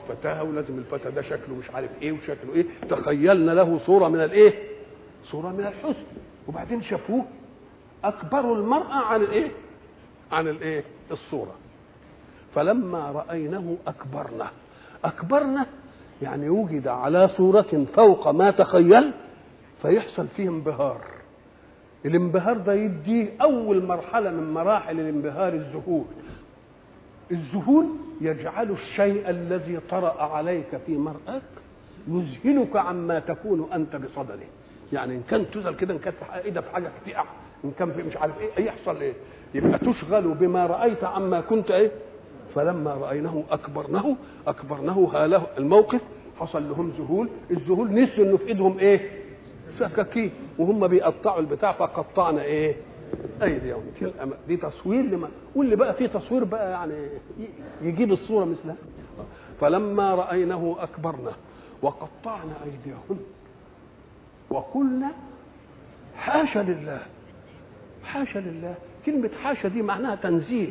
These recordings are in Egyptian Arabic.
فتاة ولازم الفتى ده شكله مش عارف ايه وشكله ايه تخيلنا له صورة من الايه صورة من الحسن وبعدين شافوه اكبروا المرأة عن الايه عن الايه الصورة فلما رأينه أكبرنا أكبرنا يعني وجد على صورة فوق ما تخيل فيحصل فيه انبهار الانبهار ده يديه أول مرحلة من مراحل الانبهار الذهول الذهول يجعل الشيء الذي طرأ عليك في مرآك يذهلك عما تكون أنت بصدده يعني إن كان تذهل كده إن كانت إيدك في حاجة تقع إن كان في مش عارف إيه يحصل إيه يبقى تشغل بما رأيت عما كنت إيه فلما رأيناه أكبرناه أكبرناه هاله الموقف حصل لهم ذهول الذهول نسوا إنه في إيدهم إيه سكاكين وهم بيقطعوا البتاع فقطعنا إيه أيديهم دي تصوير لما واللي بقى فيه تصوير بقى يعني يجيب الصورة مثلها فلما رأيناه أكبرنا وقطعنا أيديهن وقلنا حاشا لله حاشا لله كلمة حاشا دي معناها تنزيه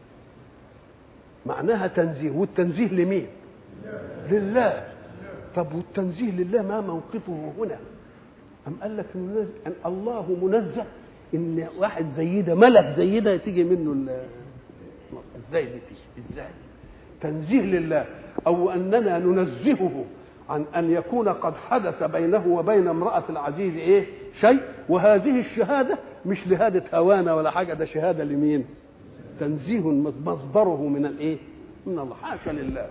معناها تنزيه والتنزيه لمين لله طب والتنزيه لله ما موقفه هنا أم قال لك منزه أن الله منزه إن واحد زي ده ملك زي ده تيجي منه ازاي دي تيجي ازاي تنزيه لله أو أننا ننزهه عن أن يكون قد حدث بينه وبين امرأة العزيز إيه شيء وهذه الشهادة مش لهادة هوانا ولا حاجة ده شهادة لمين تنزيه مصدره من الايه من الله حاشا لله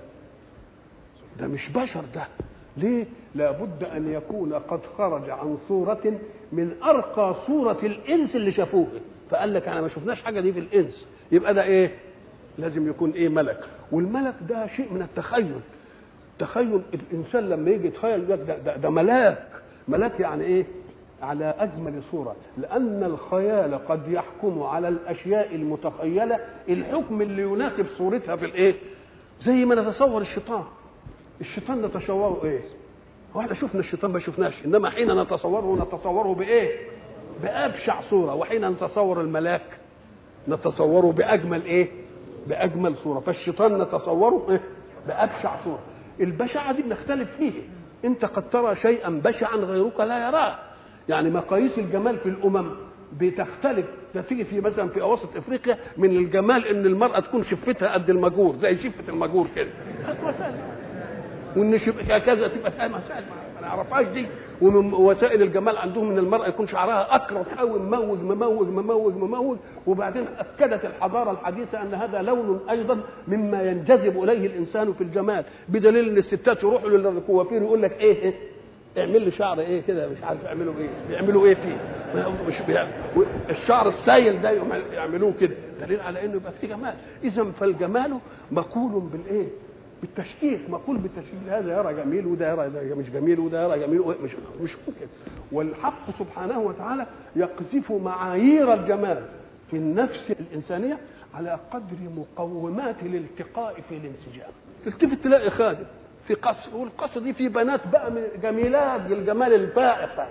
ده مش بشر ده ليه لابد ان يكون قد خرج عن صورة من ارقى صورة الانس اللي شافوه فقال لك احنا ما شفناش حاجة دي في الانس يبقى ده ايه لازم يكون ايه ملك والملك ده شيء من التخيل تخيل الانسان لما يجي يتخيل ده, ده, ده ملاك ملاك يعني ايه على اجمل صوره لان الخيال قد يحكم على الاشياء المتخيله الحكم اللي يناسب صورتها في الايه زي ما نتصور الشيطان الشيطان نتصوره ايه واحنا شفنا الشيطان ما شفناش انما حين نتصوره نتصوره بايه بابشع صوره وحين نتصور الملاك نتصوره باجمل ايه باجمل صوره فالشيطان نتصوره إيه؟ بابشع صوره البشعه دي بنختلف فيه انت قد ترى شيئا بشعا غيرك لا يراه يعني مقاييس الجمال في الامم بتختلف تيجي في مثلا في اواسط افريقيا من الجمال ان المراه تكون شفتها قد المجور زي شفه المجور كده وسائل وان كذا تبقى مسائل ما نعرفهاش دي ومن وسائل الجمال عندهم ان المراه يكون شعرها اكرت قوي مموج مموج مموج مموج وبعدين اكدت الحضاره الحديثه ان هذا لون ايضا مما ينجذب اليه الانسان في الجمال بدليل ان الستات يروحوا للكوافير يقول لك ايه, إيه اعمل لي شعر ايه كده مش عارف يعملوا ايه بيعملوا ايه فيه مش بيعمل. الشعر السايل ده يعملوه كده دليل على انه يبقى فيه جمال اذا فالجمال مقول بالايه بالتشكيك مقول بالتشكيك هذا يرى جميل وده يرى ده مش جميل وده يرى جميل مش مش ممكن والحق سبحانه وتعالى يقذف معايير الجمال في النفس الانسانيه على قدر مقومات الالتقاء في الانسجام تلتفت تلاقي خادم في قصر والقصر دي في بنات بقى من جميلات بالجمال الفائق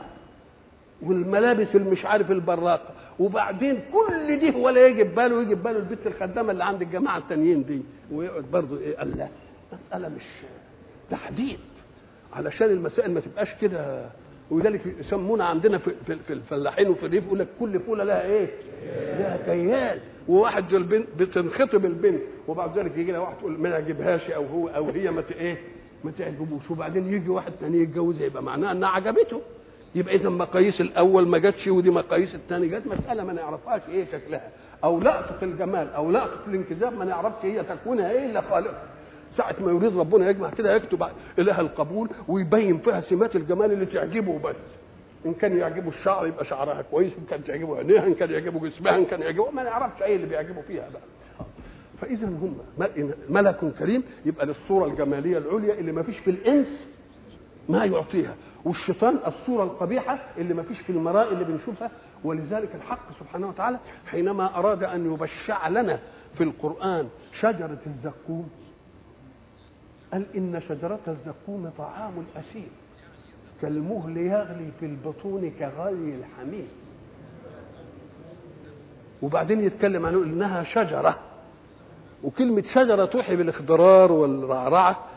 والملابس اللي مش عارف البراقه وبعدين كل دي ولا يجي باله يجي باله البنت الخدامه اللي عند الجماعه التانيين دي ويقعد برضه ايه قال لا مساله مش تحديد علشان المسائل ما تبقاش كده ولذلك يسمونا عندنا في, في, في الفلاحين وفي الريف يقول لك كل فوله لها ايه؟ لها كيال وواحد البنت بتنخطب البنت وبعد ذلك يجي لها واحد تقول ما يعجبهاش او هو او هي ما ايه ما تعجبوش وبعدين يجي واحد تاني يتجوزها يبقى معناها انها عجبته يبقى اذا مقاييس الاول ما جاتش ودي مقاييس الثاني جت مساله ما نعرفهاش ايه شكلها او لقطه الجمال او لقطه الانكذاب ما نعرفش هي تكوينها ايه الا خالقها ساعة ما يريد ربنا يجمع كده يكتب إله القبول ويبين فيها سمات الجمال اللي تعجبه بس إن كان يعجبه الشعر يبقى شعرها كويس إن كان تعجبه عينيها إن كان يعجبه جسمها إن كان يعجبه ما نعرفش إيه اللي بيعجبه فيها بقى فإذا هم ملك كريم يبقى للصورة الجمالية العليا اللي ما فيش في الإنس ما يعطيها والشيطان الصورة القبيحة اللي ما فيش في المراء اللي بنشوفها ولذلك الحق سبحانه وتعالى حينما أراد أن يبشع لنا في القرآن شجرة الزقوم قال إن شجرة الزقوم طعام الأسير كالمهل يغلي في البطون كغلي الحميم وبعدين يتكلم عنه انها شجره وكلمه شجره توحي بالاخضرار والرعرعه